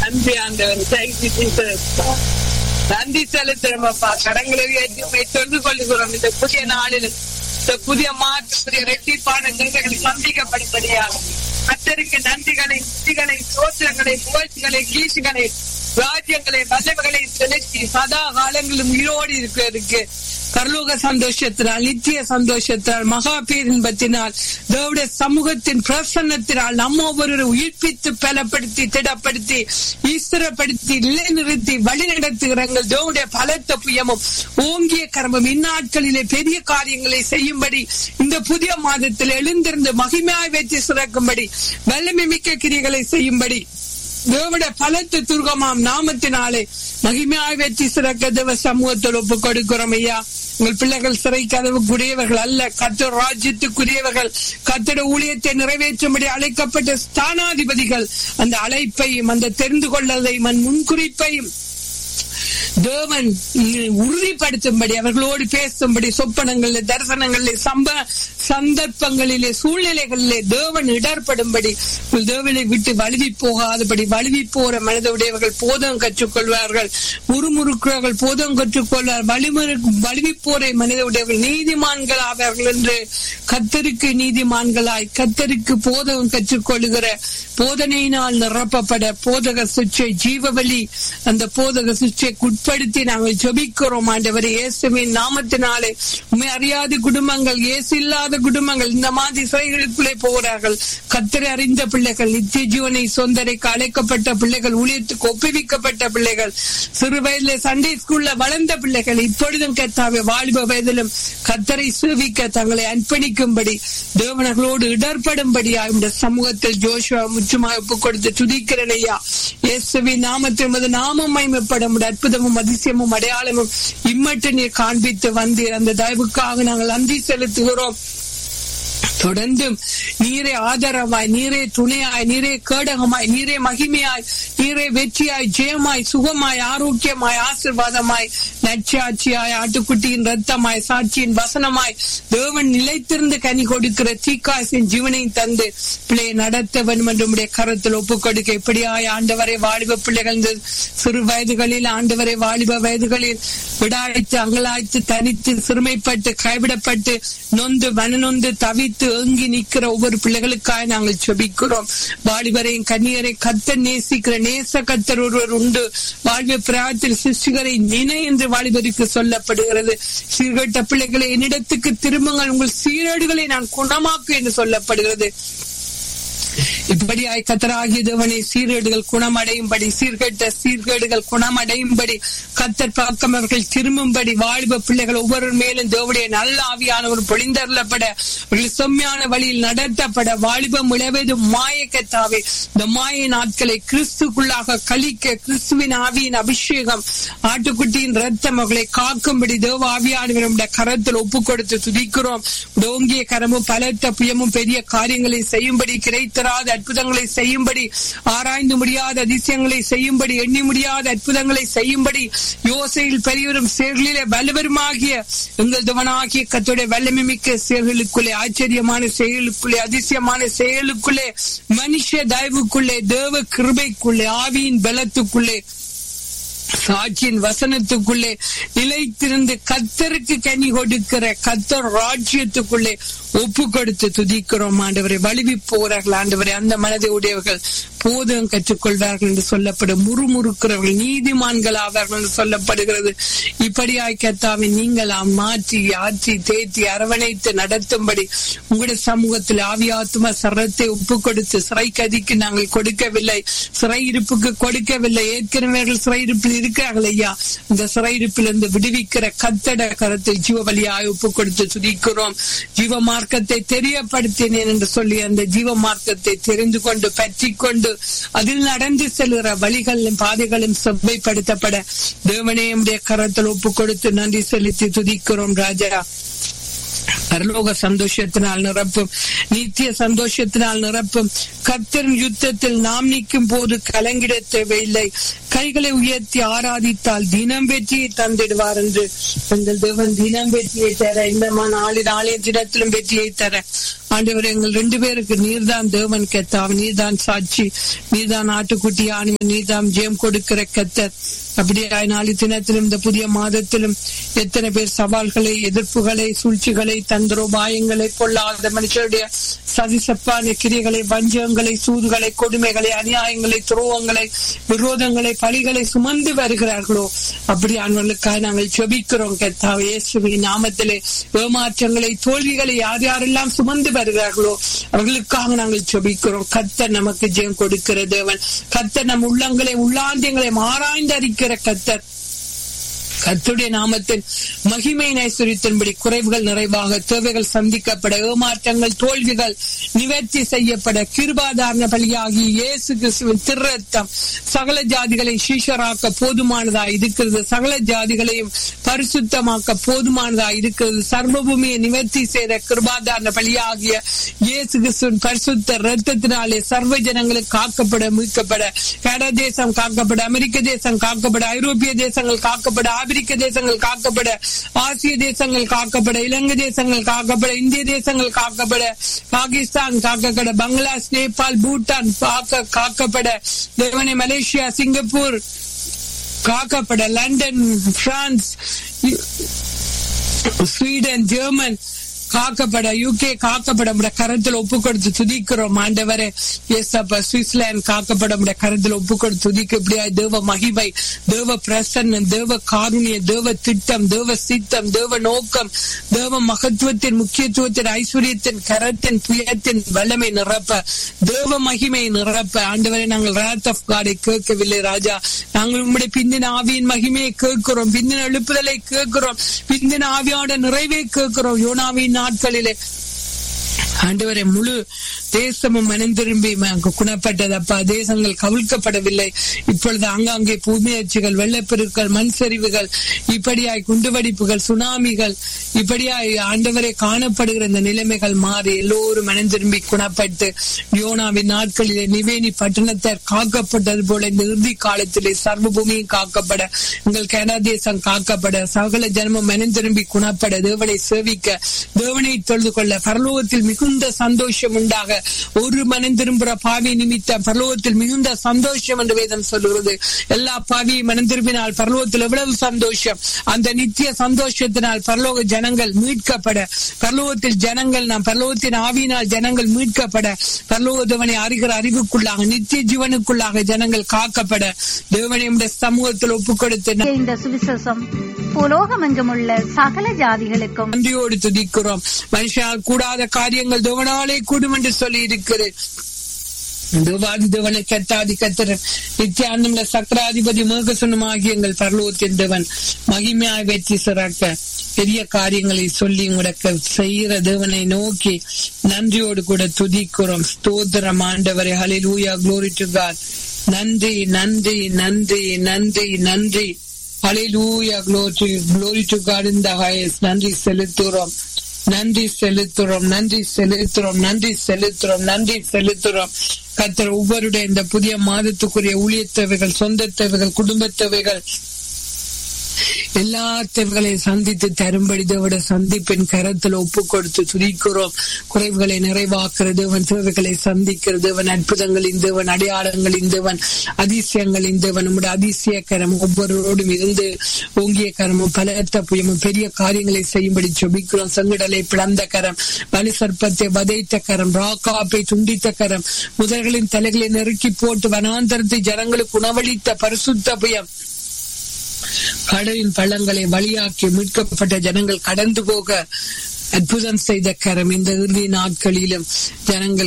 நன்றி ஆண்டவர் thank you Jesus நன்றி செலுத்துறோம் அப்பா கடங்களை உயர்த்தி உம்மை தொழுது கொள்ளுகிறோம் இந்த புதிய நாளில் இந்த புதிய மாற்று புதிய ரெட்டிப்பான நிலைகளை சந்திக்கப்படும்படியாக கத்தருக்கு நன்றிகளை புத்திகளை சோத்திரங்களை புகழ்ச்சிகளை கீசுகளை ராஜ்யங்களை வல்லவர்களை செலுத்தி சதா காலங்களும் உயிரோடு இருக்கிறதுக்கு பரலோக சந்தோஷத்தினால் நித்திய சந்தோஷத்தினால் மகா பேரின்பத்தினால் தேவடைய சமூகத்தின் பிரசன்னத்தினால் நம்ம ஒவ்வொரு உயிர்ப்பித்து பலப்படுத்தி திடப்படுத்தி ஈஸ்வரப்படுத்தி நிலைநிறுத்தி வழி நடத்துகிறார்கள் தேவடைய பலத்த புயமும் ஓங்கிய கரமும் இந்நாட்களிலே பெரிய காரியங்களை செய்யும்படி இந்த புதிய மாதத்தில் எழுந்திருந்து மகிமையாய் வெற்றி சிறக்கும்படி வல்லமை மிக்க கிரிகளை செய்யும்படி தேவடைய பலத்து துர்கமாம் நாமத்தினாலே மகிமையாய் வெற்றி சிறக்க தேவ சமூகத்தில் ஒப்புக் கொடுக்கிறோம் ஐயா உங்கள் பிள்ளைகள் சிறை கதவுக்குரியவர்கள் அல்ல கத்தர் ராஜ்யத்துக்குரியவர்கள் கத்தட ஊழியத்தை நிறைவேற்றும்படி அழைக்கப்பட்ட ஸ்தானாதிபதிகள் அந்த அழைப்பையும் அந்த தெரிந்து கொள்ளதையும் முன்குறிப்பையும் தேவன் உறுதிப்படுத்தும்படி அவர்களோடு பேசும்படி சொப்பனங்களில் தரிசனங்களில் சம்ப சந்தர்ப்பங்களிலே சூழ்நிலைகளிலே தேவன் இடர்படும்படி தேவனை விட்டு வழுவி போகாதபடி வழுவி போற மனிதவுடையவர்கள் போதம் கற்றுக்கொள்வார்கள் முறுமுறுக்கிறவர்கள் போதம் கற்றுக்கொள்வார் வலிமுறு வழுவி போற மனிதவுடையவர்கள் நீதிமான்கள் ஆவார்கள் என்று கத்தருக்கு நீதிமான்களாய் கத்தருக்கு போதகம் கற்றுக்கொள்ளுகிற போதனையினால் நிரப்பப்பட போதக சுற்றை ஜீவவழி அந்த போதக சுற்றை உட்படுத்தி நாங்கள் ஜபிக்கிறோம் ஆண்டவர் இயேசுவின் நாமத்தினாலே உண்மை அறியாத குடும்பங்கள் இயேசு இல்லாத குடும்பங்கள் இந்த மாதிரி சிறைகளுக்குள்ளே போகிறார்கள் கத்தரை அறிந்த பிள்ளைகள் நித்திய ஜீவனை சொந்தரைக்கு அழைக்கப்பட்ட பிள்ளைகள் ஊழியத்துக்கு ஒப்புவிக்கப்பட்ட பிள்ளைகள் சிறு வயதிலே சண்டே ஸ்கூல்ல வளர்ந்த பிள்ளைகள் இப்பொழுதும் கத்தாவை வாலிப வயதிலும் கத்தரை சேவிக்க தங்களை அர்ப்பணிக்கும்படி தேவனர்களோடு இடர்படும்படியா இந்த சமூகத்தில் ஜோஷுவா முற்றுமாக ஒப்புக் கொடுத்து துதிக்கிறேன் ஐயா இயேசுவின் நாமத்தில் உமது நாமம் மகிமைப்படும் அற்புதமும் அதிசயமும் அடையாளமும் இம்மட்டு நீர் காண்பித்து வந்தீர் அந்த தயவுக்காக நாங்கள் நன்றி செலுத்துகிறோம் தொடர்ந்தும் நீரே ஆதரவாய் நீரே துணையாய் நீரே கேடகமாய் நீரே மகிமையாய் நீரே வெற்றியாய் ஜெயமாய் சுகமாய் ஆரோக்கியமாய் ஆசிர்வாதமாய் நச்சாட்சியாய் ஆட்டுக்குட்டியின் ரத்தமாய் சாட்சியின் வசனமாய் தேவன் நிலைத்திருந்து கனி கொடுக்கிற தீக்காசின் ஜீவனையும் தந்து பிள்ளையை நடத்த வேண்டும் என்று கரத்தில் ஒப்புக் கொடுக்க இப்படியாய் ஆண்டவரை வாலிப பிள்ளைகள் இந்த சிறு வயதுகளில் ஆண்டவரை வாலிப வயதுகளில் விடாய்த்து அங்கலாய்த்து தனித்து சிறுமைப்பட்டு கைவிடப்பட்டு நொந்து மனநொந்து தவித்து ஏங்கி நிற்கிற ஒவ்வொரு பிள்ளைகளுக்காக நாங்கள் செபிக்கிறோம் வாலிபரையும் கன்னியரை கத்தர் நேசிக்கிற நேச கத்தர் ஒருவர் உண்டு வாழ்வு பிராயத்தில் சிசுகரை நினை என்று வாலிபருக்கு சொல்லப்படுகிறது சீர்கட்ட பிள்ளைகளை என்னிடத்துக்கு திரும்புங்கள் உங்கள் சீரடுகளை நான் குணமாக்கு என்று சொல்லப்படுகிறது இப்படியாய் கத்தராகிய தேவனை சீர்கேடுகள் குணமடையும்படி சீர்கேட்ட சீர்கேடுகள் குணமடையும்படி கத்தர் பக்கம் அவர்கள் திரும்பும்படி வாழ்வ பிள்ளைகள் ஒவ்வொரு மேலும் தேவடைய நல்ல ஆவியானவர் பொழிந்தருளப்பட அவர்கள் செம்மையான வழியில் நடத்தப்பட வாலிபம் இழவது மாய கத்தாவே இந்த மாய நாட்களை கிறிஸ்துக்குள்ளாக கழிக்க கிறிஸ்துவின் ஆவியின் அபிஷேகம் ஆட்டுக்குட்டியின் ரத்தம் அவர்களை காக்கும்படி தேவ ஆவியானவருடைய கரத்தில் ஒப்பு கொடுத்து துதிக்கிறோம் டோங்கிய கரமும் பலத்த புயமும் பெரிய காரியங்களை செய்யும்படி கிடைத்தராத அற்புதங்களை செய்யும்படி ஆராய்ந்து முடியாத அதிசயங்களை செய்யும்படி எண்ணி முடியாத அற்புதங்களை செய்யும்படி யோசையில் பெரியவரும் செயல்களிலே வல்லவருமாகிய எங்கள் தவனாகிய கத்துடைய வல்லமை மிக்க செயல்களுக்குள்ளே ஆச்சரியமான செயலுக்குள்ளே அதிசயமான செயலுக்குள்ளே மனுஷ தயவுக்குள்ளே தேவ கிருபைக்குள்ளே ஆவியின் பலத்துக்குள்ளே சாட்சியின் வசனத்துக்குள்ளே நிலைத்திருந்து கத்தருக்கு கனி கொடுக்கிற கத்தர் ராஜ்யத்துக்குள்ளே ஒப்பு கொடுத்து துதிக்கிறோம் ஆண்டவரை வலிவி போகிறார்கள் ஆண்டவரை அந்த மனதை உடையவர்கள் போதம் கற்றுக்கொள்வார்கள் என்று சொல்லப்படும் முறுமுறுக்கிறவர்கள் நீதிமான்கள் ஆவார்கள் என்று சொல்லப்படுகிறது இப்படியாய் கத்தாவை நீங்களாம் மாற்றி ஆற்றி தேத்தி அரவணைத்து நடத்தும்படி உங்களுடைய சமூகத்தில் ஆவியாத்ம சரத்தை ஒப்பு கொடுத்து சிறை கதிக்கு நாங்கள் கொடுக்கவில்லை சிறை இருப்புக்கு கொடுக்கவில்லை ஏற்கனவே சிறை இருப்பில் இருக்கிறார்கள் ஐயா இந்த சிறை இருப்பிலிருந்து விடுவிக்கிற கத்தட கரத்தை ஜீவ வழியாய் ஒப்பு கொடுத்து துதிக்கிறோம் ஜீவ மார்க்கத்தை தெரியப்படுத்தினேன் என்று சொல்லி அந்த ஜீவ மார்க்கத்தை தெரிந்து கொண்டு பற்றி கொண்டு அதில் நடந்து செல்கிற வழிகளும் பாதைகளும் செவ்வைப்படுத்தப்பட தேவனே கரத்தில் ஒப்பு கொடுத்து நன்றி செலுத்தி துதிக்கிறோம் ராஜா பரலோக சந்தோஷத்தினால் நிரப்பும் நித்திய சந்தோஷத்தினால் நிரப்பும் கத்தரின் யுத்தத்தில் நாம் நிற்கும் போது கலங்கிட தேவையில்லை கைகளை உயர்த்தி ஆராதித்தால் தினம் வெற்றியை தந்திடுவார் என்று எங்கள் தேவன் தினம் வெற்றியை தர இந்த நாளில் நாளைய தினத்திலும் வெற்றியை தர ஆண்டவர் எங்கள் ரெண்டு பேருக்கு நீர்தான் தேவன் கெத்தாவ் நீர்தான் சாட்சி நீர்தான் ஆட்டுக்குட்டி ஆணிவன் நீர்தான் ஜெயம் கொடுக்கிற கத்தர் அப்படியே நாளை தினத்திலும் இந்த புதிய மாதத்திலும் எத்தனை பேர் சவால்களை எதிர்ப்புகளை சூழ்ச்சிகளை தந்திரோபாயங்களை கொள்ளாத மனுஷருடைய சதிசப்பான கிரியைகளை வஞ்சகங்களை சூதுகளை கொடுமைகளை அநியாயங்களை துரோகங்களை விரோதங்களை பழிகளை சுமந்து வருகிறார்களோ அப்படியானவர்களுக்காக நாங்கள் செபிக்கிறோம் கெத்தாவ இயேசுவின் நாமத்திலே ஏமாற்றங்களை தோல்விகளை யார் யாரெல்லாம் சுமந்து வருகிறார்களோ அவர்களுக்காக நாங்கள் செபிக்கிறோம் கத்தர் நமக்கு ஜெயம் கொடுக்கிற தேவன் கத்தர் நம் உள்ளங்களை உள்ளாந்தியங்களை ஆராய்ந்து அறிக்கிற கத்தர் கத்துடைய நாமத்தின் மகிமை நைசுரித்தின்படி குறைவுகள் நிறைவாக தேவைகள் சந்திக்கப்பட ஏமாற்றங்கள் தோல்விகள் நிவர்த்தி செய்யப்பட கிருபாதாரண பலியாகி இயேசு கிறிஸ்துவின் திருரத்தம் சகல ஜாதிகளை சீஷராக்க போதுமானதா இருக்கிறது சகல ஜாதிகளையும் பரிசுத்தமாக்க போதுமானதா இருக்கிறது சர்வபூமியை நிவர்த்தி செய்த கிருபாதாரண பலியாகிய இயேசு கிறிஸ்துவின் பரிசுத்த ரத்தத்தினாலே சர்வ ஜனங்களுக்கு காக்கப்பட மீட்கப்பட கனடா தேசம் காக்கப்பட அமெரிக்க தேசம் காக்கப்பட ஐரோப்பிய தேசங்கள் காக்கப்பட ஆப்பிரிக்க தேசங்கள் காக்கப்பட ஆசிய தேசங்கள் காக்கப்பட இலங்கை தேசங்கள் காக்கப்பட இந்திய தேசங்கள் காக்கப்பட பாகிஸ்தான் காக்கப்பட பங்களாதேஷ் நேபாள் பூட்டான் காக்கப்பட தேவனை மலேசியா சிங்கப்பூர் காக்கப்பட லண்டன் பிரான்ஸ் ஸ்வீடன் ஜெர்மன் காக்கப்பட யூகே காக்கப்பட கரத்தில் ஒப்பு கொடுத்து துதிக்கிறோம் ஆண்டவரே எஸ் அப்ப சுவிட்சர்லாந்து காக்கப்பட கரத்தில் ஒப்பு கொடுத்து துதிக்க இப்படியா தேவ மகிமை தேவ பிரசன்னம் தேவ காருணிய தேவ திட்டம் தேவ சித்தம் தேவ நோக்கம் தேவ மகத்துவத்தின் முக்கியத்துவத்தின் ஐஸ்வர்யத்தின் கரத்தின் புயத்தின் வல்லமை நிரப்ப தேவ மகிமை நிரப்ப ஆண்டவரை நாங்கள் ராத் ஆஃப் காடை கேட்கவில்லை ராஜா நாங்கள் உங்களுடைய பிந்தின ஆவியின் மகிமையை கேட்கிறோம் பிந்தின எழுப்புதலை கேட்கிறோம் பிந்தின ஆவியோட நிறைவை கேட்கிறோம் யோனாவின் நாட்களிலே ஆண்டவரை முழு தேசமும் மனம் திரும்பி குணப்பட்டதப்பா தேசங்கள் கவிழ்க்கப்படவில்லை இப்பொழுது ஆங்காங்கே பூமியர்ச்சிகள் வெள்ளப்பெருக்கள் மண் சரிவுகள் இப்படியாய் குண்டுவெடிப்புகள் சுனாமிகள் இப்படியாய் ஆண்டவரை காணப்படுகிற இந்த நிலைமைகள் மாறி எல்லோரும் மனம் திரும்பி குணப்பட்டு யோனாவின் நாட்களிலே நிவேனி பட்டணத்தார் காக்கப்பட்டது போல இந்த இறுதி காலத்திலே சர்வ பூமியும் காக்கப்பட எங்கள் கனடா தேசம் காக்கப்பட சகல ஜனமும் மனம் திரும்பி குணப்பட தேவனை சேவிக்க தேவனை தொழுது கொள்ள பரலோகத்தில் மிகுந்த சந்தோஷம் உண்டாக ஒரு மனம் திரும்புற பாவி நிமித்தம் பரலோகத்தில் மிகுந்த சந்தோஷம் என்று வேதம் சொல்லுகிறது எல்லா பாவியும் மனம் திரும்பினால் பரலோகத்தில் எவ்வளவு சந்தோஷம் அந்த நித்திய சந்தோஷத்தினால் பரலோக ஜனங்கள் மீட்கப்பட பரலோகத்தில் ஜனங்கள் நாம் பரலோகத்தின் ஆவியினால் ஜனங்கள் மீட்கப்பட பரலோக தேவனை அறிகிற அறிவுக்குள்ளாக நித்திய ஜீவனுக்குள்ளாக ஜனங்கள் காக்கப்பட தேவனை சமூகத்தில் ஒப்பு கொடுத்து இந்த சுவிசேஷம் புலோகமெங்கும் உள்ள சகல ஜாதிகளுக்கும் நன்றியோடு துதிக்கிறோம் மனுஷனால் கூடாத காரியங்கள் தேவனாலே கூடும் என்று சொல்லி இருக்கிறேன் தேவாதி தேவனை கத்தாதி கத்திரன் நித்தியானந்த சக்கராதிபதி மேகசனமாகி எங்கள் பரலோகத்தின் தேவன் மகிமையாய் வெற்றி சிறக்க பெரிய காரியங்களை சொல்லி முடக்க செய்கிற தேவனை நோக்கி நன்றியோடு கூட துதிக்கிறோம் ஸ்தோத்திரம் ஆண்டவரை ஹலிலூயா குளோரி டு காட் நன்றி நன்றி நன்றி நன்றி நன்றி hallelujah glory glory to God இந்த ஹையஸ்ட் நன்றி செலுத்துறோம் நன்றி செலுத்துறோம் நன்றி செலுத்துறோம் நன்றி செலுத்துறோம் நன்றி செலுத்துறோம் கத்தர் ஒவ்வொருடைய இந்த புதிய மாதத்துக்குரிய ஊழிய தேவைகள் சொந்த தேவைகள் குடும்ப தேவைகள் எல்லா தேவைகளையும் சந்தித்து தரும்படி தேவட சந்திப்பின் கரத்தில் ஒப்பு கொடுத்து துதிக்கிறோம் குறைவுகளை நிறைவாக்குறது அவன் தேவைகளை சந்திக்கிறது தேவன் அற்புதங்களின் தேவன் அடையாளங்களின் தேவன் அதிசயங்களின் தேவன் நம்முடைய அதிசய கரம் ஒவ்வொருவரோடும் இருந்து ஓங்கிய கரமும் பலத்த புயமும் பெரிய காரியங்களை செய்யும்படி சொபிக்கிறோம் செங்கடலை பிளந்த கரம் வலு சர்ப்பத்தை வதைத்த கரம் ராக்காப்பை துண்டித்த கரம் முதல்களின் தலைகளை நெருக்கி போட்டு வனாந்தரத்தை ஜனங்களுக்கு உணவளித்த பரிசுத்த புயம் கடலின் பள்ளங்களை வழியாக்கி மீட்கப்பட்ட ஜனங்கள் கடந்து போக அற்புதம் செய்த கரம் இந்த இறுதி நாட்களிலும் ஜனங்கள்